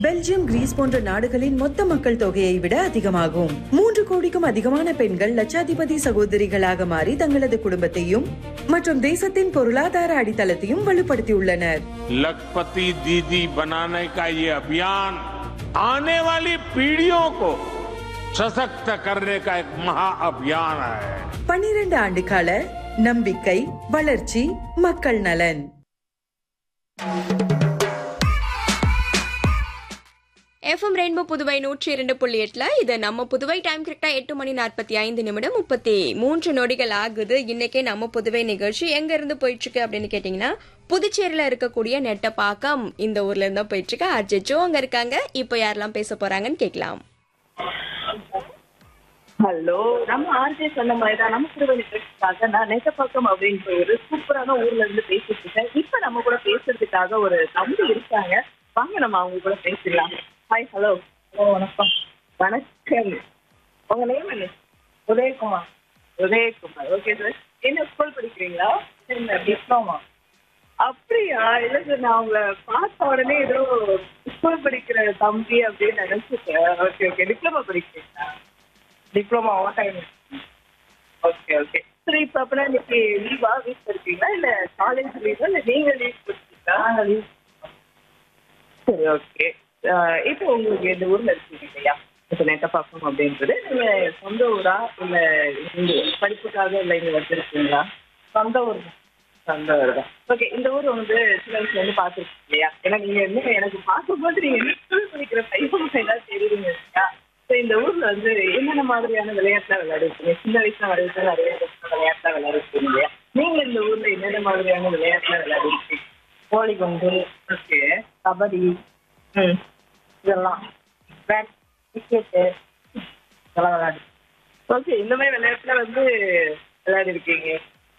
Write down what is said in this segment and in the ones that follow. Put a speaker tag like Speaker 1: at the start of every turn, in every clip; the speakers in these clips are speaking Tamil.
Speaker 1: பெல்ஜியம் கிரீஸ் போன்ற நாடுகளின் மொத்த மக்கள் தொகையை விட அதிகமாகும் மூன்று கோடிக்கும் அதிகமான பெண்கள் லட்சாதிபதி சகோதரிகளாக மாறி தங்களது குடும்பத்தையும் மற்றும் தேசத்தின் பொருளாதார அடித்தளத்தையும் வலுப்படுத்தியுள்ளனர்
Speaker 2: लखपति दीदी बनाने का ये अभियान आने वाली पीढ़ियों को सशक्त करने का एक महाअभियान है
Speaker 1: பன்னிரண்டு ஆண்டு கால நம்பிக்கை வளர்ச்சி மக்கள் நலன்
Speaker 3: எஃப்எம் ரெயின்போ புதுவை நூற்றி இரண்டு புள்ளி எட்டுல இது நம்ம புதுவை டைம் கரெக்டா எட்டு மணி நாற்பத்தி ஐந்து நிமிடம் முப்பத்தி மூன்று நொடிகள் ஆகுது இன்னைக்கே நம்ம புதுவை நிகழ்ச்சி எங்க இருந்து போயிட்டு இருக்கு அப்படின்னு கேட்டீங்கன்னா புதுச்சேரியில இருக்கக்கூடிய நெட்டப்பாக்கம் இந்த ஊர்ல இருந்தா போயிட்டு இருக்கு அர்ஜிச்சோ அங்க இருக்காங்க இப்போ யாரெல்லாம் பேச போறாங்கன்னு கேட்கலாம்
Speaker 4: ஹலோ நம்ம ஆர்ஜே சொன்ன மாதிரி தான் நம்ம திருவள்ளுவருக்காக நான் நெட்டப்பாக்கம் அப்படின்ற ஒரு சூப்பரான ஊர்ல இருந்து பேசிட்டு இருக்கேன் இப்ப நம்ம கூட பேசுறதுக்காக ஒரு தம்பி இருக்காங்க வாங்க நம்ம அவங்க கூட பேசிடலாம் ஹாய் ஹலோ ஹலோ வணக்கம் வணக்கம் உங்க நேம் என்ன உதயகுமார் உதயகுமார் ஓகே சார் என்ன ஸ்கூல் படிக்கிறீங்களா என்ன டிப்ளமா அப்படியா இல்ல சார் நான் உங்களை பார்த்த உடனே ஏதோ ஸ்கூல் படிக்கிற தம்பி அப்படின்னு நினைச்சிட்டேன் ஓகே ஓகே டிப்ளமா படிக்கிறீங்களா டிப்ளமா டைம் ஓகே ஓகே சரி இப்போ அப்படின்னா இன்னைக்கு லீவா வீட்டில் இருக்கீங்களா இல்லை காலேஜ் லீவா இல்லை நீங்கள் லீவ் கொடுத்தீங்களா நாங்கள் லீவ் சரி ஓகே இப்போ உங்களுக்கு இந்த ஊரில் இருக்கீங்க இல்லையா இப்போ நெட்டப்பாக்கம் அப்படின்றது நீங்கள் சொந்த ஊரா இல்லை இங்கே படிப்புக்காக இல்லை இங்கே வந்திருக்கீங்களா சொந்த ஊர் தான் சொந்த ஊர் தான் ஓகே இந்த ஊர் வந்து சில வயசுல வந்து பார்த்துருக்கீங்க இல்லையா ஏன்னா நீங்கள் என்ன எனக்கு பார்க்கும்போது நீங்கள் என்ன ஸ்கூல் படிக்கிற பையன் ஏதாவது தெரியுதுங்க இல்லையா ஸோ இந்த ஊர்ல வந்து என்னென்ன மாதிரியான விளையாட்டுலாம் விளையாடுறீங்க சின்ன வயசுல விளையாட்டு நிறைய விளையாட்டுலாம் விளையாடுறீங்க இல்லையா நீங்க இந்த ஊர்ல என்னென்ன மாதிரியான விளையாட்டுலாம் விளையாடுறீங்க கோழி குண்டு ஓகே கபடி ம் இதெல்லாம் பேட் கிரிக்கெட்டு இதெல்லாம் விளையாடு ஓகே இந்த மாதிரி விளையாட்டுல வந்து விளையாடி இருக்கீங்க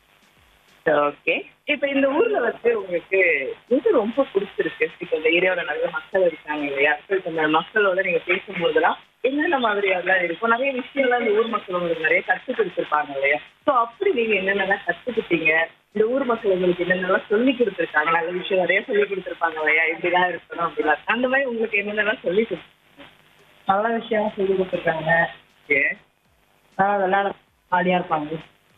Speaker 4: ஓகே இப்போ இந்த ஊர்ல வந்து உங்களுக்கு எது ரொம்ப பிடிச்சிருக்கு இப்போ இந்த ஏரியாவில் நிறைய மக்கள் இருக்காங்க இல்லையா ஸோ இப்போ இந்த மக்களோட நீங்க பேசும்போதெல்லாம் என்னென்ன மாதிரியாலாம் இருக்கும் நிறைய விஷயம்லாம் இந்த ஊர் மக்கள் உங்களுக்கு நிறைய கற்றுக் கொடுத்துருப்பாங்க இல்லையா ஸோ அப்படி நீங்க என்னென்னலாம் கற்றுக்கிட்டீங்க இந்த ஊர் மக்கள் உங்களுக்கு என்னென்னலாம் சொல்லி கொடுத்துருக்காங்க நல்ல விஷயம் நிறைய சொல்லி கொடுத்துருப்பாங்க இல்லையா இப்படிதான் இருக்கணும் அப்படிலாம் அந்த மாதிரி உங்களுக்கு என்னென்னலாம் சொல்லி கொடுத்துருக்காங்க நல்ல விஷயம் சொல்லி கொடுத்துருக்காங்க ஓகே விளையாட ஆடியா இருப்பாங்க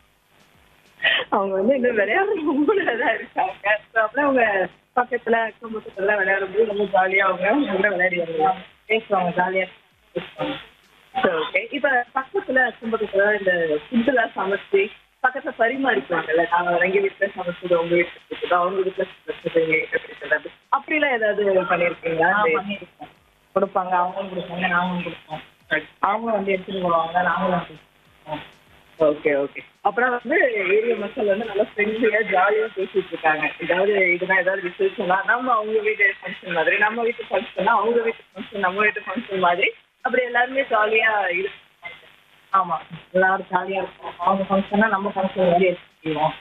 Speaker 4: அவங்க வந்து இன்னும் விளையாடுற மூணுல தான் இருக்காங்க ஸோ அப்படியே அவங்க பக்கத்துல அக்கம் பக்கத்துல விளையாடும்போது ரொம்ப ஜாலியா அவங்க நல்லா விளையாடி வருவாங்க பேசுவாங்க ஜாலியா பேசுவாங்க சரி ஓகே இப்ப பக்கத்துல அக்கம் பக்கத்துல இந்த ஃபுட்டுலாம் சமைச்சு பக்கத்துல பரிமாறிக்குவாங்கல்ல நாங்க எங்க வீட்டுல சமைச்சது உங்க வீட்டுல இருக்குது அவங்க வீட்டுல சமைச்சது எங்க வீட்டுல இருக்கிறது அப்படிலாம் ஏதாவது பண்ணிருக்கீங்களா பண்ணிருக்கோம் கொடுப்பாங்க அவங்களும் கொடுப்பாங்க நாங்களும் கொடுப்போம் அவங்க வந்து எடுத்துட்டு போவாங்க நாங்களும் கொடுப்போம் ஓகே ஓகே அப்புறம் வந்து ஏரியா மக்கள் வந்து நல்லா ஃப்ரெண்ட்லியா ஜாலியா பேசிட்டு இருக்காங்க ஏதாவது இதுனா ஏதாவது விசேஷம்னா நம்ம அவங்க வீட்டு ஃபங்க்ஷன் மாதிரி நம்ம வீட்டு ஃபங்க்ஷன்னா அவங்க வீட்டு ஃபங்க்ஷன் நம்ம வீட்டு ஃபங்க்ஷன் மாதிரி அப்படி எல்லாருமே ஜாலியா இருக்கு ஆமா எல்லாரும் ஜாலியா இருக்கும் அவங்க ஃபங்க்ஷனா நம்ம ஃபங்க்ஷன் மாதிரி எடுத்துக்குவோம்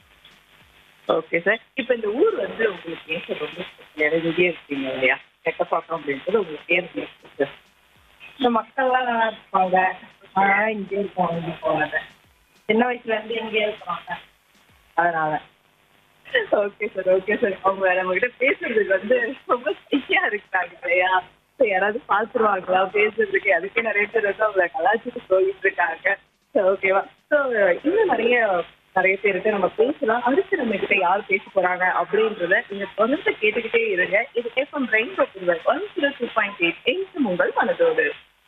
Speaker 4: ஓகே சார் இப்போ இந்த ஊர் வந்து உங்களுக்கு ஏன் சார் ரொம்ப எழுதியே இருக்கீங்க இல்லையா கெட்டப்பாக்கம் அப்படின்றது உங்களுக்கு ஏன் பிடிச்சிருக்கு? இந்த மக்கள்லாம் நல்லா இருப்பாங்க அதனால இங்கே இருப்போம் இங்கே போகாத சின்ன வயசுல இருந்து இங்கே இருப்பாங்க அதனால ஓகே சார் ஓகே சார் அவங்க நம்ம கிட்ட பேசுறதுக்கு வந்து ரொம்ப ஸ்ட்ரிக்டா இருக்காங்க இல்லையா ஸோ யாராவது பார்த்துருவாங்களா பேசுறதுக்கு அதுக்கே நிறைய பேர் வந்து அவங்கள கலாச்சிட்டு போயிட்டு இருக்காங்க ஓகேவா ஸோ இன்னும் நிறைய நிறைய பேருக்கு நம்ம பேசலாம் அடுத்து நம்ம கிட்ட யார் பேச போறாங்க அப்படின்றத நீங்க தொடர்ந்து கேட்டுக்கிட்டே இருங்க இது எஃப்எம் ரெயின்போ புதுவர் one zero two point eight eight உங்கள் மனதோடு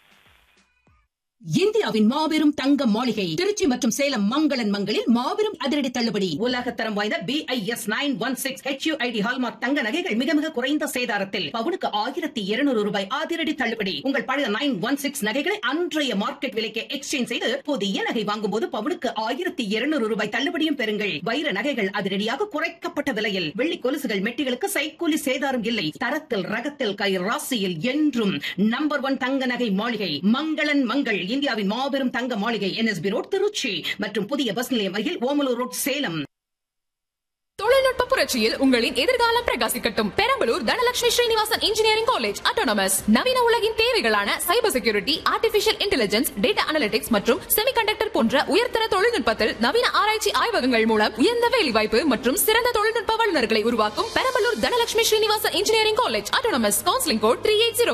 Speaker 5: இந்தியாவின் மாபெரும் தங்க மாளிகை திருச்சி மற்றும் சேலம் மங்களன் மங்களில் மாபெரும் அதிரடி தள்ளுபடி உலகத்தரம் வாய்ந்த B I S nine one six H U I D hallmark தங்க நகைகள் மிக மிக குறைந்த சேதாரத்தில் பவுனுக்கு ஆயிரத்தி இருநூறு ரூபாய் அதிரடி தள்ளுபடி உங்கள் பழைய நைன் ஒன் சிக்ஸ் நகைகளை அன்றைய மார்க்கெட் விலைக்கு எக்ஸ்சேஞ்ச் செய்து புதிய நகை வாங்கும் போது பவுனுக்கு ஆயிரத்தி இருநூறு ரூபாய் தள்ளுபடியும் பெறுங்கள் வைர நகைகள் அதிரடியாக குறைக்கப்பட்ட விலையில் வெள்ளி கொலுசுகள் மெட்டிகளுக்கு சைக்கூலி சேதாரம் இல்லை தரத்தில் ரகத்தில் கை ராசியில் என்றும் நம்பர் ஒன் தங்க நகை மாளிகை மங்களன் மங்கள் இந்தியாவின் மாபெரும் தங்க மாளிகை என்எஸ்பி ரோட் திருச்சி மற்றும் புதிய பஸ் நிலையம் அருகில் ஓமலூர் ரோட் சேலம்
Speaker 6: தொழில்நுட்ப புரட்சியில் உங்களின் எதிர்காலம் பிரகாசிக்கட்டும் Perambalur Dhanalakshmi Srinivasan engineering college autonomous நவீன உலகின் தேவைகளான cyber security artificial intelligence data analytics மற்றும் செமிகண்டக்டர் போன்ற உயர்தர தொழில்நுட்பத்தில் நவீன ஆராய்ச்சி ஆய்வகங்கள் மூலம் உயர்ந்த வேலைவாய்ப்பு மற்றும் சிறந்த தொழில்நுட்ப வல்லுநர்களை உருவாக்கும் Perambalur Dhanalakshmi Srinivasan engineering college autonomous counselling code three eight zero